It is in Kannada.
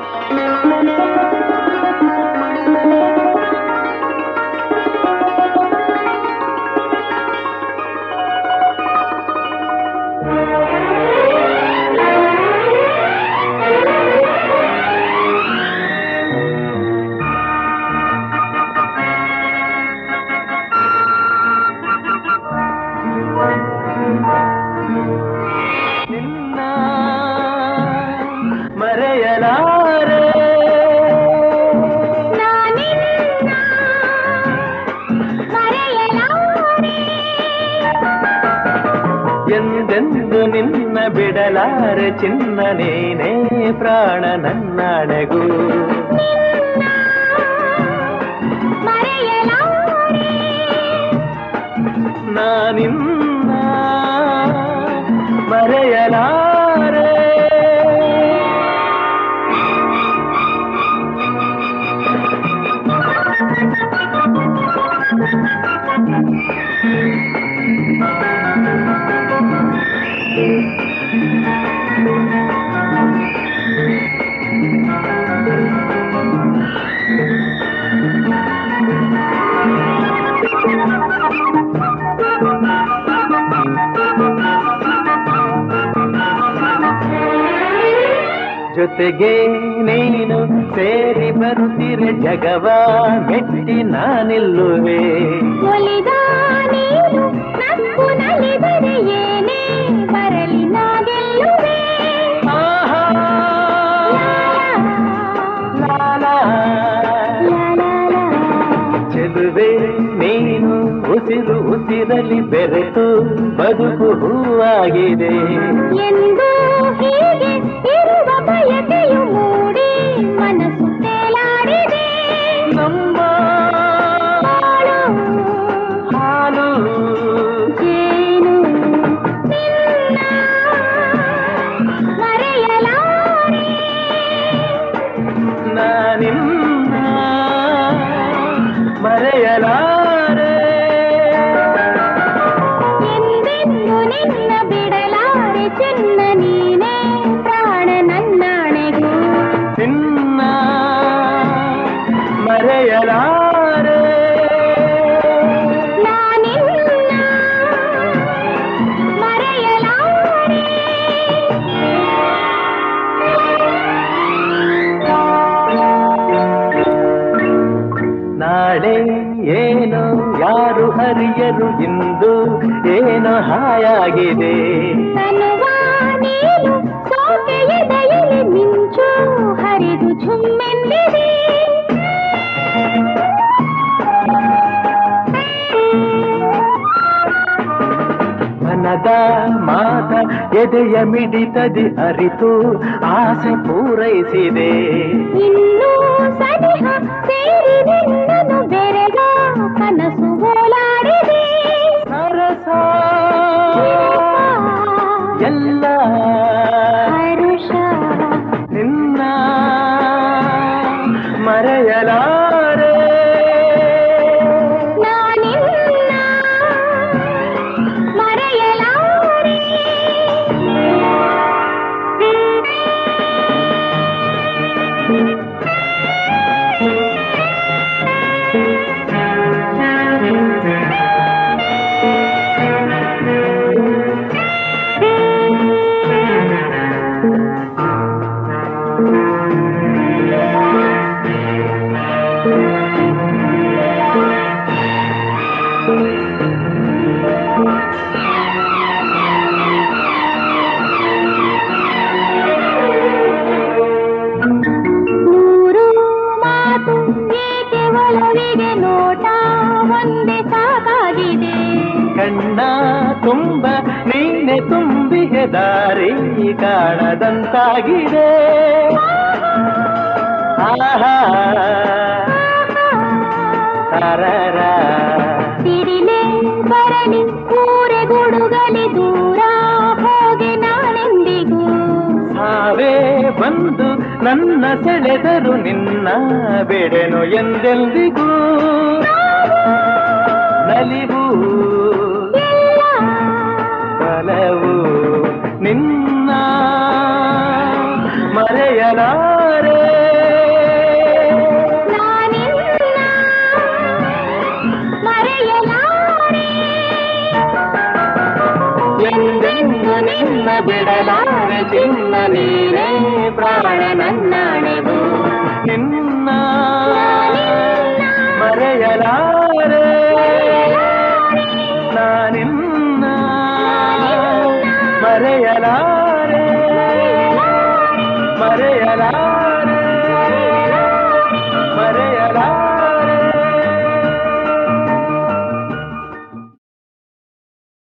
ನಿನ್ನ ಮರೆಯಲಾರೆ ನಾನಿನ್ನ ಮರೆಯಲಾರೆ ಎಂದೆಂದು ನಿನ್ನ ಬಿಡಲಾರೆ ಚಿನ್ನ ನೀನೇ ಪ್ರಾಣ ನನ್ನಣೆಗೂ ಮರೆಯಲಾರೆ ನಾನಿನ್ನ ಮರೆಯಲಾರೆ ಜೊತೆಗೆ ನೀನು ಸೇರಿ ಬರುತ್ತಿರೆ ಜಗವ ಮೆಟ್ಟಿ ನಾನಿಲ್ಲುವೆ ಒಲಿದ ನೀನು ನಕ್ಕು ನಲಿದರೆ ಏನೇ ಬರಲಿ ನಾ ಗೆಲ್ಲುವೆ ಆಹಾ, ಲಾ, ಲಾ, ಲಾ. ಲಾ, ಲಾ, ಲಾ. ಚೆಲುವೆ ನೀನು ಉಸಿರು ಉಸಿರಲಿ ಬೆರೆತು ಬದುಕು ಹೂವಾಗಿದೆ ಎಂದು ಹೀಗೆ ಇರುವ ಬಯಕೆಯು ಮೂಡಿ ಮನಸ್ಸು ತೇಲಾಡಿದೆ ನಮ್ಮ ಬಾಳು ಹಾಲು ಜೇನು ನಿನ್ನ ಮರೆಯಲಾರೆ ನಾನಿನ್ನ ಮರೆಯಲಾರೆ ಎಂದೆಂದು ನಿನ್ನ ಬಿಡಲಾರೆ ಚಿನ್ನ ನೀನೇ ಪ್ರಾಣ ನನ್ನಾಣೆಗೂ ನಿನ್ನ ಮರೆಯಲಾರೆ ನಾನಿನ್ನ ಮರೆಯಲಾರೆ ನಾಳೆ ಏನು ಯಾರು ಹರಿಯರು ಇಂದು ಏನು ಹಾಯಾಗಿದೆ ತನುವ ನೀನು ಸೋಕೆ ಎದೆಯಲ್ಲಿ ಮಿಂಚು ಹರಿದು ಝುಮ್ಮೆಂದಿದೆ ಮನದ ಮಾತ ಎದೆಯ ಮಿಡಿತದಿ ಅರಿತು ಆಸೆ ಪೂರೈಸಿದೆ ಇನ್ನೂ ಸನಿಹ ಸೇರಿದೆ ನನ್ನು ಬೆರೆಗ ಕನಸು ಓಲಾಡಿದೆ ಸರಸ ಎಲ್ಲ ಹರುಷ ನಿನ್ನ ಮರೆಯಲಾರೆ ನಾನಿನ್ನ ಮರೆಯಲಾರೆ ನೂರು ಮಾತು ಏಕೆ ಒಲವಿಗೆ ನೋಟ ಒಂದೇ ಸಾಕಾಗಿದೆ ಕಣ್ಣ ತುಂಬ ನೀನೆ ತುಂಬಿಗೆ ದಾರಿ ಕಾಣದಂತಾಗಿದೆ ಆಹಾ ತರರ ಸಿಡಿಲೆ ಬರಲಿ ಊರೆ ಗುಡುಗಲಿ ದೂರ ಹೋಗೆ ನಾನೆಂದಿಗೂ ಸಾವೇ ಬಂದು ನನ್ನ ಸೆಳೆದರು ನಿನ್ನ ಬೆಡೆನು ಎಂದೆಂದಿಗೂ ನಲಿವು ಎಲ್ಲ ಬಲವು ನಿನ್ನ ಮರೆಯಲಾರೆ ಎಂದೆಂದು ನಿನ್ನ ಬಿಡಲಾರೆ ಚಿನ್ನ ನೀನೇ ಪ್ರಾಣ ನನ್ನಾಣೆವು ನಿನ್ನ ಮರೆಯಲಾರೆ ನಾನಿನ್ನ ಮರೆಯಲಾರೆ ಮರೆಯಲಾರೆ